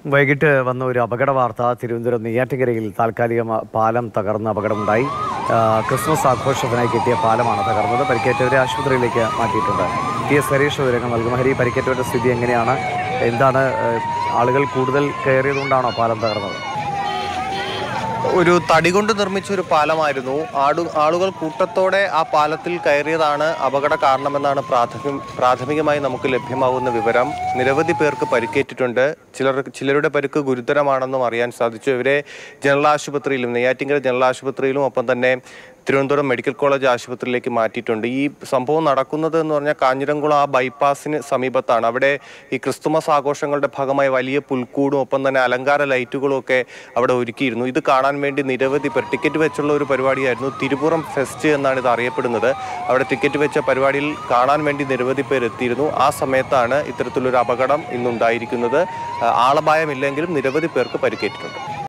വൈകിട്ട് വന്ന ഒരു അപകട വാർത്ത തിരുവനന്തപുരം നെയ്യാറ്റിക്കരയിൽ താൽക്കാലിക മ- പാലം തകർന്ന അപകടമുണ്ടായി ആ, ക്രിസ്മസ് ആഘോഷത്തിനായി കിട്ടിയ പാലമാണ് തകർന്നത് പരിക്കേറ്റവരെ ആശുപത്രിയിലേക്ക് മാറ്റിയിട്ടുണ്ട് ടി എസ് ഹരീഷ് വിവരങ്ങൾ നൽകും ഹരി പരിക്കേറ്റവരുടെ സ്ഥിതി എങ്ങനെയാണ് എന്താണ് ഏ, ആളുകൾ കൂടുതൽ കയറിയതുകൊണ്ടാണോ പാലം തകർന്നത് ഒരു തടി കൊണ്ട് നിർമ്മിച്ച ഒരു പാലമായിരുന്നു ആടു ആളുകൾ കൂട്ടത്തോടെ ആ പാലത്തിൽ കയറിയതാണ് അപകട കാരണമെന്നാണ് പ്രാഥമിക പ്രാഥമികമായി നമുക്ക് ലഭ്യമാകുന്ന വിവരം നിരവധി പേർക്ക് പരിക്കേറ്റിട്ടുണ്ട് ചിലർ ചിലരുടെ പരിക്ക് ഗുരുതരമാണെന്നും അറിയാൻ സാധിച്ചു ഇവരെ ജനറൽ ആശുപത്രിയിലും നെയ്യാറ്റിങ്കര ജനറൽ ആശുപത്രിയിലും ഒപ്പം തന്നെ തിരുവനന്തപുരം മെഡിക്കൽ കോളേജ് ആശുപത്രിയിലേക്ക് മാറ്റിയിട്ടുണ്ട് ഈ സംഭവം നടക്കുന്നത് എന്ന് പറഞ്ഞാൽ കാഞ്ഞിരംകുളം ആ ബൈപ്പാസിന് സമീപത്താണ് അവിടെ ഈ ക്രിസ്തുമസ് ആഘോഷങ്ങളുടെ ഭാഗമായി വലിയ പുൽക്കൂടും ഒപ്പം തന്നെ അലങ്കാര ലൈറ്റുകളും ഒക്കെ അവിടെ ഒരുക്കിയിരുന്നു ഇത് കാണാൻ വേണ്ടി നിരവധി പേർ ടിക്കറ്റ് വെച്ചുള്ള ഒരു പരിപാടിയായിരുന്നു തിരുപുറം ഫെസ്റ്റ് എന്നാണ് ഇത് അറിയപ്പെടുന്നത് അവിടെ ടിക്കറ്റ് വെച്ച പരിപാടിയിൽ കാണാൻ വേണ്ടി നിരവധി പേർ എത്തിയിരുന്നു ആ സമയത്താണ് ഇത്തരത്തിലൊരു അപകടം ഇന്നുണ്ടായിരിക്കുന്നത് ആ, ആളപായമില്ലെങ്കിലും നിരവധി പേർക്ക് പരിക്കേറ്റിട്ടുണ്ട്